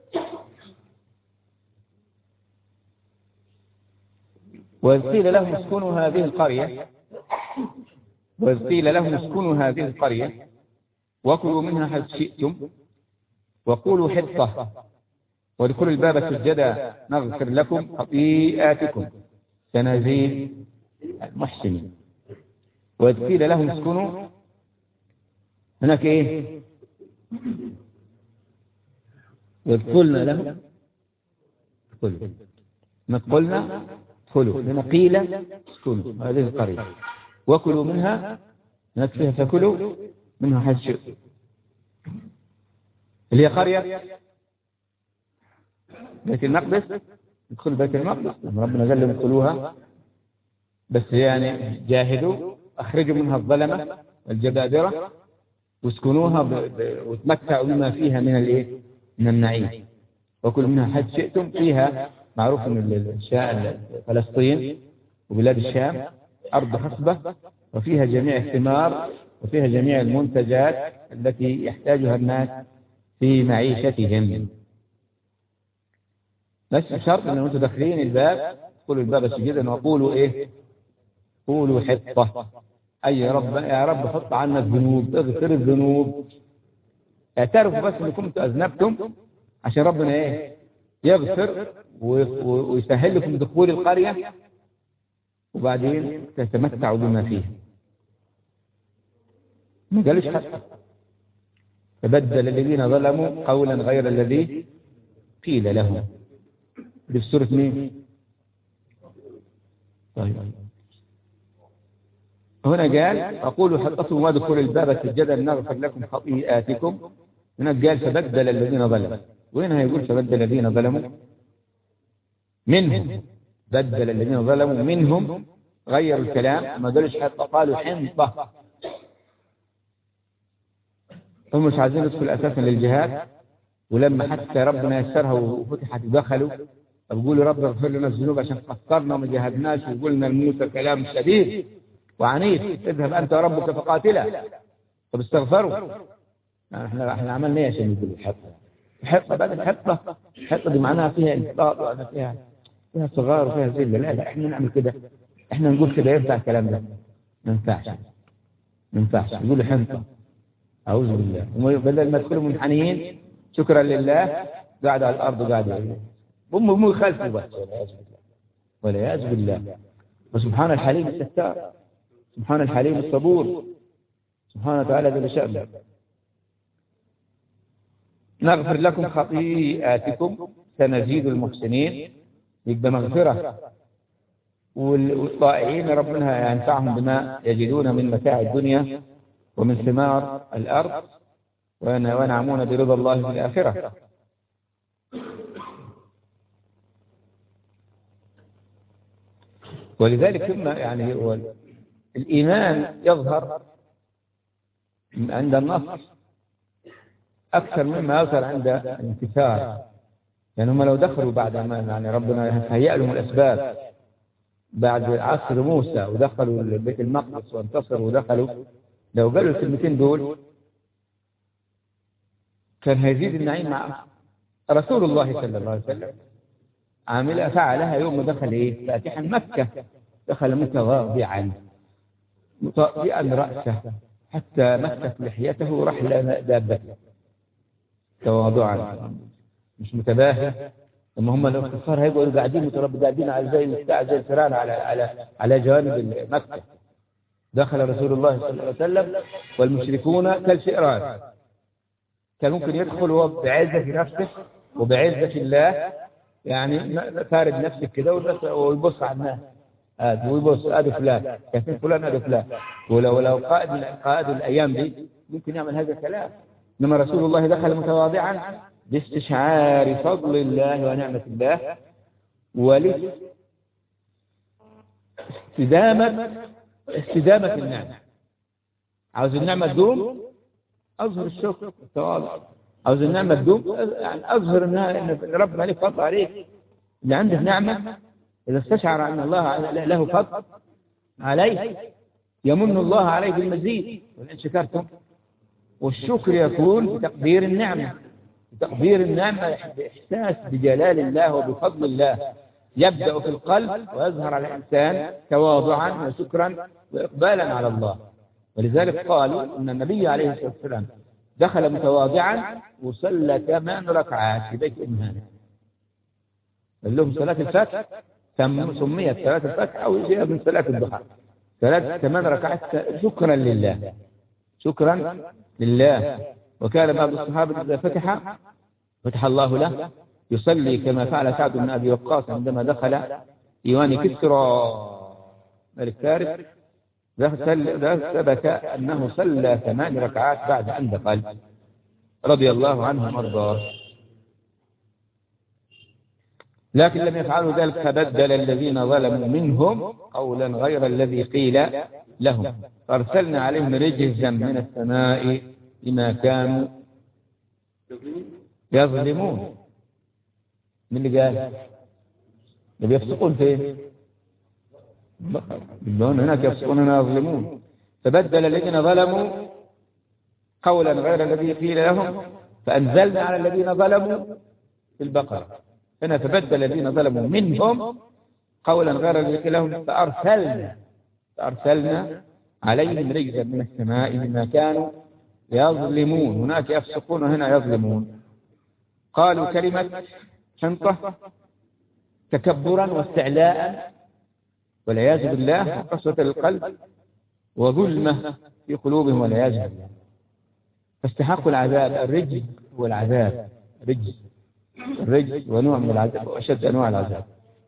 Speaker 1: وإذ قيل لهم اسكنوا هذه القرية وإذ قيل لهم اسكنوا هذه القرية وكلوا منها حيث شئتم وقولوا حطة وادخلوا الباب سجدا نغفر لكم خطيئاتكم سنزيد المحسنين وإذ قيل لهم اسكنوا هناك إيه وإذ قلنا لهم ادخلوا قلنا ادخلوا لما قيل اسكنوا هذه القرية وكلوا منها نكفيها فكلوا منها حيث شئتم اللي هي قرية بيت المقدس ادخل بيت المقدس لما ربنا قال لهم ادخلوها بس يعني جاهدوا اخرجوا منها الظلمة والجبابرة واسكنوها ب... ب... وتمتعوا بما فيها من الايه؟ من النعيم وكل منها حيث شئتم فيها معروف ان الشام فلسطين وبلاد الشام ارض خصبة وفيها جميع الثمار وفيها جميع المنتجات التي يحتاجها الناس في معيشتهم بس شرط ان انتم داخلين الباب ادخلوا الباب سجدا وقولوا ايه قولوا حطة اي يا رب يا رب حط عنا الذنوب اغفر الذنوب اعترفوا بس انكم اذنبتم عشان ربنا ايه يغفر ويسهل لكم دخول القرية وبعدين تتمتعوا بما فيها ما قالش حتى فبدل الذين ظلموا قولا غير الذي قيل لهم دي في سورة مين طيب هنا قال أقول حطتم وادخلوا الباب سجدا نغفر لكم خطيئاتكم هنا قال فبدل الذين ظلموا وهنا يقول فبدل الذين ظلموا منهم بدل الذين ظلموا منهم غيروا الكلام ما قالوش حتى قالوا حنطة هم مش عايزين يدخلوا اساسا للجهاد ولما حتى ربنا يسرها وفتحت دخلوا بيقولوا رب اغفر لنا الذنوب عشان قصرنا وما جاهدناش وقلنا لموسى كلام شديد وعنيف اذهب انت وربك فقاتلا طب استغفروا احنا احنا عملنا ايه عشان نقول الحقه الحقه بعد الحقه الحقه دي معناها فيها انفاق وأنا فيها فيها صغار وفيها ذله لا لا احنا نعمل كده احنا نقول كده ينفع الكلام ده ما ينفعش ما ينفعش يقولوا حنطه أعوذ بالله بدل ما يدخلوا منحنيين شكرا لله قاعد على الأرض وقاعد هم هم يخالفوا بس والعياذ بالله وسبحان الحليم الستار سبحان الحليم الصبور سبحانه وتعالى جل شأنه نغفر لكم خطيئاتكم سنزيد المحسنين يبقى مغفرة والطائعين ربنا ينفعهم بما يجدون من متاع الدنيا ومن ثمار الأرض وينعمون برضا الله في الآخرة ولذلك ثم يعني هو الإيمان يظهر عند النص أكثر مما يظهر عند الانتصار يعني هم لو دخلوا بعد ما يعني ربنا هيأ لهم الأسباب بعد عصر موسى ودخلوا بيت المقدس وانتصروا ودخلوا لو قالوا الكلمتين دول كان هيزيد النعيم مع رسول الله صلى الله عليه وسلم عاملها فعلها يوم ما دخل ايه فاتحا مكة دخل متواضعا مطأطئا رأسه حتى مست لحيته رحل دابته تواضعا مش متباهي لما هم الكفار هيبقوا قاعدين متربي قاعدين على زي بتاع زي الفيران على على على جوانب مكة دخل رسول الله صلى الله عليه وسلم والمشركون كالفئران كان ممكن يدخل وهو بعزة نفسه وبعزة الله يعني فارد نفسه كده ويبص على الناس هذا ويبص هذا فلان كيف فلان هذا فلان ولو لو قائد قائد الايام دي ممكن يعمل هذا الكلام انما رسول الله دخل متواضعا باستشعار فضل الله ونعمة الله استدامة استدامة النعمة عاوز النعمة تدوم أظهر الشكر والتواضع عاوز النعمة تدوم يعني أظهر إنها إن ربنا عليك فضل عليك اللي عنده نعمة إذا استشعر أن الله له فضل عليه يمن الله عليه بالمزيد وإن شكرتم والشكر يكون بتقدير النعمة بتقدير النعمة بإحساس بجلال الله وبفضل الله يبدأ في القلب ويظهر على الإنسان تواضعا وشكرا وإقبالا على الله ولذلك قالوا أن النبي عليه الصلاة والسلام دخل متواضعا وصلى ثمان ركعات في بيت أمهان قال لهم صلاة الفتح سميت صلاة الفتح أو جاء من صلاة الضحى ثلاث ثمان ركعات شكرا لله شكرا لله وكان بعض الصحابة إذا فتح فتح الله له يصلي كما فعل سعد بن أبي وقاص عندما دخل إيوان كسرى ملك فارس ثبت أنه صلى ثمان ركعات بعد أن دخل رضي الله عنه وارضاه لكن لم يفعلوا ذلك فبدل الذين ظلموا منهم قولا غير الذي قيل لهم فارسلنا عليهم رجزا من السماء بما كانوا يظلمون من اللي قال اللي بيفسقون فين يقولون هناك يفسقون هنا يظلمون فبدل الذين ظلموا قولا غير الذي قيل لهم فأنزلنا على الذين ظلموا في البقرة هنا فبدل الذين ظلموا منهم قولا غير الذي قيل لهم فأرسلنا فأرسلنا عليهم رجزا من السماء بما كانوا يظلمون هناك يفسقون وهنا يظلمون قالوا كلمة حنطة تكبرا واستعلاء والعياذ بالله وقسوة القلب وظلمة في قلوبهم والعياذ بالله فاستحقوا العذاب الرجز هو العذاب رجز الرجز ونوع من العذاب وأشد أنواع العذاب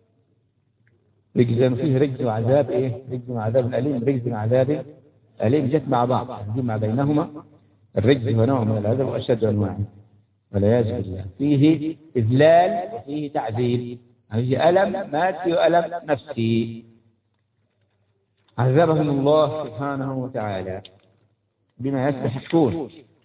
Speaker 1: رجز فيه رجز وعذاب إيه رجز وعذاب أليم رجز وعذاب أليم جت مع بعض مع بينهما الرجز هو نوع من العذاب وأشد أنواعه والعياذ بالله فيه إذلال وفيه تعذيب فيه ألم مادي وألم نفسي عذبهم الله سبحانه وتعالى بما يستحقون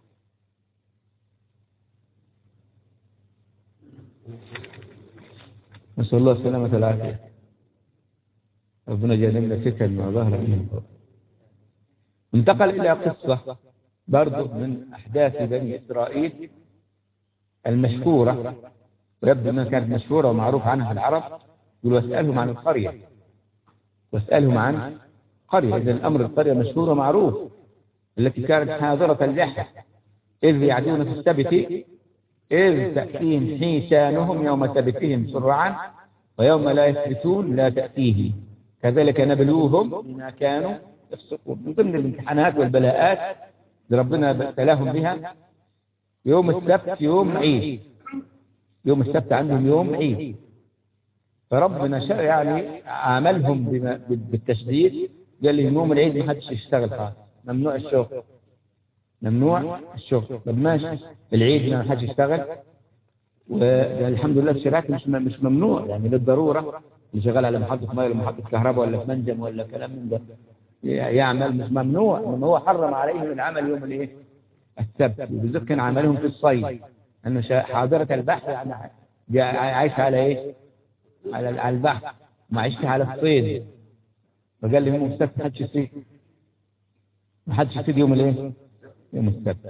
Speaker 1: نسأل الله السلامة والعافية ربنا جعلنا فتن ما ظهر منه انتقل إلى قصة برضو من أحداث بني إسرائيل المشهورة ويبدو أنها كانت مشهورة ومعروف عنها العرب يقول واسألهم عن القرية واسألهم عن قرية إذا الأمر القرية مشهور ومعروف التي كانت حاضرة البحر إذ يعدون في السبت إذ تأتيهم حيتانهم يوم سبتهم سرعا ويوم لا يثبتون لا تأتيه كذلك نبلوهم بما كانوا يفسقون من ضمن الامتحانات والبلاءات اللي ربنا ابتلاهم بها يوم السبت يوم عيد يوم السبت عندهم يوم عيد فربنا شاء يعني عاملهم بالتشديد قال لهم يوم العيد ما حدش يشتغل خالص ممنوع الشغل ممنوع الشغل طب ماشي العيد ما حدش يشتغل والحمد لله الشراكه مش مش ممنوع يعني للضروره اللي شغال على محطه ميه ولا محطه كهرباء ولا في منجم ولا كلام من ده يعمل مش ممنوع ان هو حرم عليهم العمل يوم الايه السبت وبالذات كان عملهم في الصيد انه حاضره البحر يعني عايش على ايه على على البحر ما عشت على الصيد فقال لي يوم السبت ما حدش يصيد ما حدش يصيد يوم الايه يوم السبت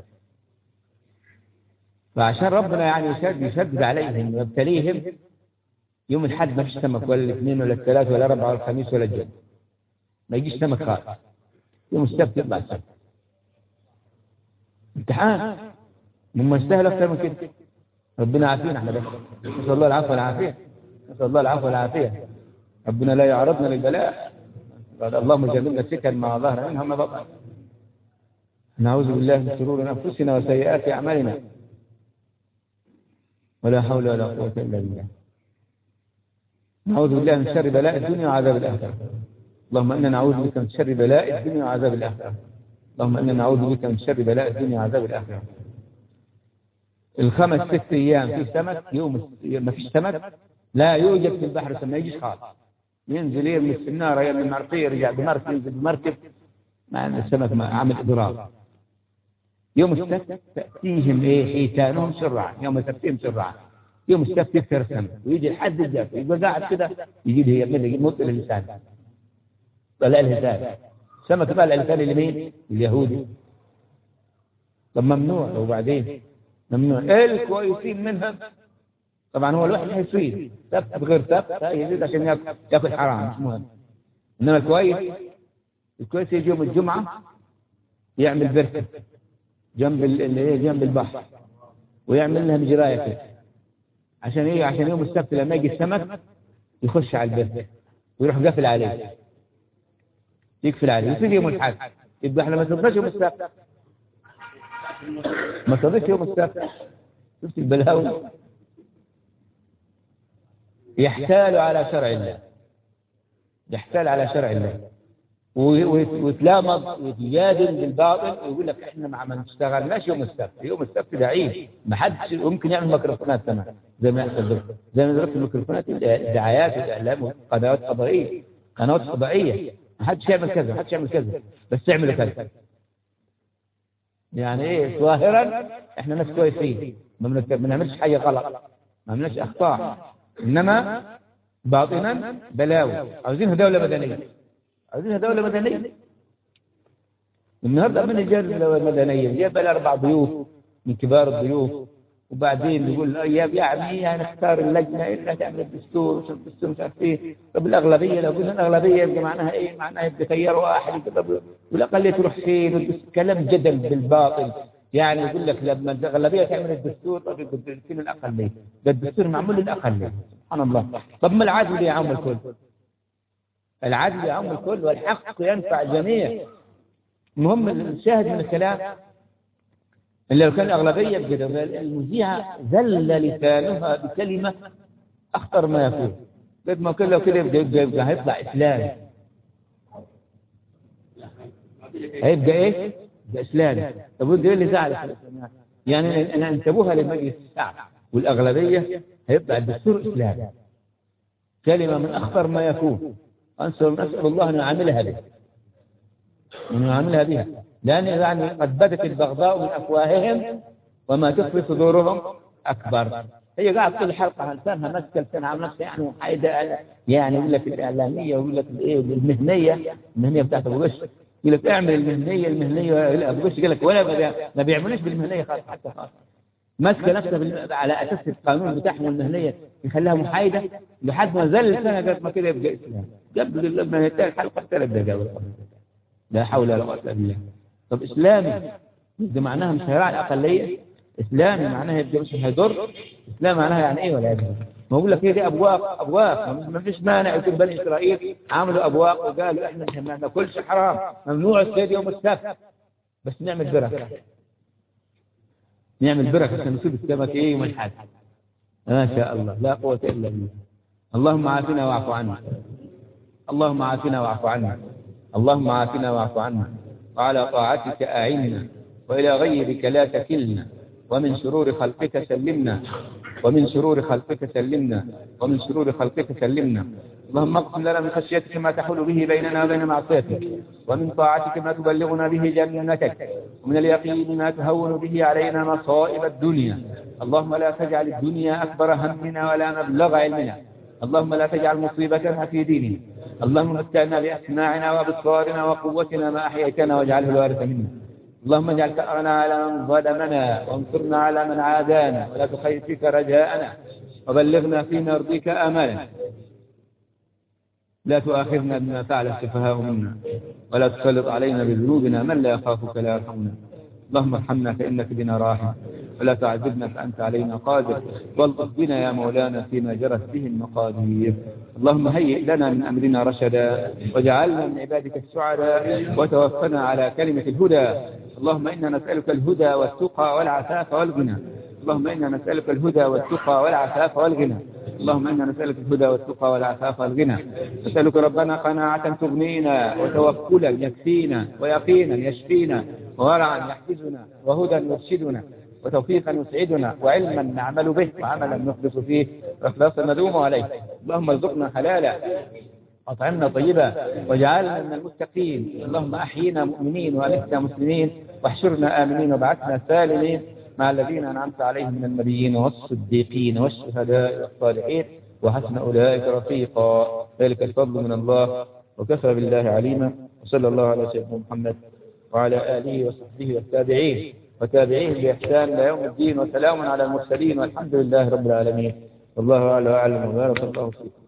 Speaker 1: فعشان ربنا يعني يشدد, يشدد عليهم ويبتليهم يوم الحد ما فيش سمك ولا الاثنين ولا الثلاث ولا الاربعاء ولا الخميس ولا الجمعه ما يجيش سمك خالص يوم السبت يطلع السبت امتحان مما يستاهل اكثر من كده ربنا عافينا احنا بس نسال الله العفو والعافيه نسال الله العفو والعافيه ربنا لا يعرضنا للبلاء قال اللهم جنبنا السكن ما ظهر منها ما بطن نعوذ بالله من شرور انفسنا وسيئات اعمالنا ولا حول ولا قوه الا بالله نعوذ بالله من شر بلاء الدنيا وعذاب الاخره اللهم انا نعوذ بك من شر بلاء الدنيا وعذاب الاخره اللهم انا نعوذ بك من شر بلاء الدنيا وعذاب الاخره الخمس ست ايام في سمك يوم ما فيش سمك لا يوجد في البحر ما يجيش خالص ينزل يرمي السنارة يرمي المعرفية يرجع بمركب ينزل بمركب مع أن السمك ما عامل إضرار يوم السبت تأتيهم إيه حيتانهم سرعا يوم تأتيهم سرعا يوم السبت يكثر السمك ويجي لحد الجافة يبقى قاعد كده يجي له يعمل له يموت الإنسان طلع الهزال سمك بقى الإنسان لمين؟ اليهودي طب ممنوع وبعدين ممنوع الكويسين منهم طبعا هو الواحد حيصير سبت بغير سبت يزيد عشان ياكل ياكل حرام مش مهم انما الكويس الكويس يجي يوم الجمعه يعمل بركه جنب ال- اللي هي جنب البحر ويعمل لها مجرايه كده عشان ايه عشان يوم السبت لما يجي السمك يخش على البركه ويروح قافل عليه يقفل عليه يصير يوم الحد يبقى احنا ما صدقش يوم السبت ما صدقش يوم السبت شفت البلاوي يحتال على شرع الله يحتال على شرع الله وي- وي- ويتلامض ويتجادل بالباطل ويقول لك احنا ما ما اشتغلناش يوم السبت يوم السبت ده عيد ما حدش ممكن يعمل ميكروفونات كمان زي ما يحصل دلوقتي زي ما دلوقتي الميكروفونات الدعايات والاعلام وقنوات فضائيه قنوات فضائيه ما حدش يعمل كذا ما حدش يعمل كذا بس يعملوا كذا يعني ايه ظاهرا احنا ناس كويسين ما بنك- ما بنعملش حاجه غلط ما بنعملش اخطاء انما باطنا بلاوي عاوزينها دوله مدنيه عاوزينها دوله مدنيه النهارده من جاب الدوله المدنيه جاب لها اربع ضيوف من كبار الضيوف وبعدين يقول يا يعني هنختار اللجنه اللي تعمل الدستور وش الدستور مش عارف ايه طب الاغلبيه لو قلنا الاغلبيه يبقى معناها ايه؟ معناها يبقى تيار واحد طب والاقليه تروح فين؟ والدستور- كلام جدل بالباطل يعني يقول لك لما الاغلبيه تعمل الدستور طب يبقى فين الاقليه؟ ده الدستور معمول للاقليه سبحان الله طب ما العدل يعم الكل؟ العدل يعم الكل والحق ينفع الجميع المهم الشاهد من الكلام إن لو كان الأغلبية بكده المذيعة ذل لسانها بكلمة أخطر ما يكون قد ما كله كده يبقى, يبقى, يبقى هيطلع إسلامي هيبقى إيه؟ يبقى إسلامي طب وده إيه اللي زعل يعني أن انتبهها لمجلس الشعب والأغلبية هيطلع الدستور إسلامي كلمة من أخطر ما يكون أنسأل نسأل الله أن يعاملها به أن يعاملها بها لأن يعني قد بدت البغضاء من أفواههم وما تخفي صدورهم أكبر هي قاعد كل حلقة لسانها ماسكة لسانها عامل نفسها يعني حايدة يعني يقول لك الإعلامية ويقول لك الإيه المهنية المهنية بتاعت أبو غش يقول لك اعمل المهنية المهنية لا، أبو غش قال لك ولا ما بي- ما بيعملوش بالمهنية خالص حتى خالص ماسكة نفسها بال- على أساس القانون بتاعهم المهنية يخليها محايدة لحد ما زل لسانها قد ما كده يبقى إسلام قبل لما ينتهي الحلقة ثلاث دقائق لا حول ولا قوة إلا بالله طب إسلامي ده معناها مش هيراعي الأقلية إسلامي معناها يبقى مش هيضر إسلام معناها يعني إيه ولا يجب ما بقول لك هي دي أبواق أبواق ما- ما فيش مانع يكون بني إسرائيل عملوا أبواق وقالوا إحنا مش ما ناكلش حرام ممنوع الصيد يوم السبت بس نعمل بركة نعمل بركة عشان نصيب السمك إيه يوم الحد ما شاء الله لا قوة إلا بالله اللهم عافنا واعف عنا اللهم عافنا واعف عنا اللهم عافنا واعف عنا وعلى طاعتك أعنا وإلى غيرك لا تكلنا ومن شرور خلقك سلمنا ومن شرور خلقك سلمنا ومن شرور خلقك سلمنا اللهم اقسم لنا من خشيتك ما تحول به بيننا وبين معصيتك ومن طاعتك ما تبلغنا به جنتك ومن اليقين ما تهون به علينا مصائب الدنيا اللهم لا تجعل الدنيا أكبر همنا ولا مبلغ علمنا اللهم لا تجعل مصيبتنا في ديننا اللهم متعنا بأسماعنا وأبصارنا وقوتنا ما أحييتنا واجعله الوارث منا اللهم اجعل ثأرنا على من ظلمنا وانصرنا على من عادانا ولا تخير فيك رجاءنا وبلغنا فيما يرضيك آمالنا لا تؤاخذنا بما فعل السفهاء منا ولا تسلط علينا بذنوبنا من لا يخافك لا يرحمنا اللهم ارحمنا فإنك بنا راحم ولا تعذبنا فأنت علينا قادر والطف بنا يا مولانا فيما جرت به المقادير اللهم هيئ لنا من أمرنا رشدا واجعلنا من عبادك السعداء وتوفنا على كلمة الهدى اللهم إنا نسألك الهدى والتقى والعفاف والغنى اللهم إنا نسألك الهدى والتقى والعفاف والغنى اللهم إنا نسألك الهدى والتقى والعفاف والغنى نسألك ربنا قناعة تغنينا وتوكلا يكفينا ويقينا يشفينا وورعا يحفزنا وهدى يرشدنا وتوفيقا يسعدنا وعلما نعمل به وعملا نخلص فيه واخلاصا ندوم عليه اللهم ارزقنا حلالا أطعمنا طيبا واجعلنا من المتقين اللهم أحينا مؤمنين وأمتنا مسلمين واحشرنا آمنين وابعثنا سالمين مع الذين أنعمت عليهم من النبيين والصديقين والشهداء والصالحين وحسن أولئك رفيقا ذلك الفضل من الله وكفى بالله عليما وصلى الله على سيدنا محمد وعلى آله وصحبه والتابعين وتابعين بإحسان إلى يوم الدين وسلام على المرسلين والحمد لله رب العالمين والله أعلى وأعلم وبارك الله فيكم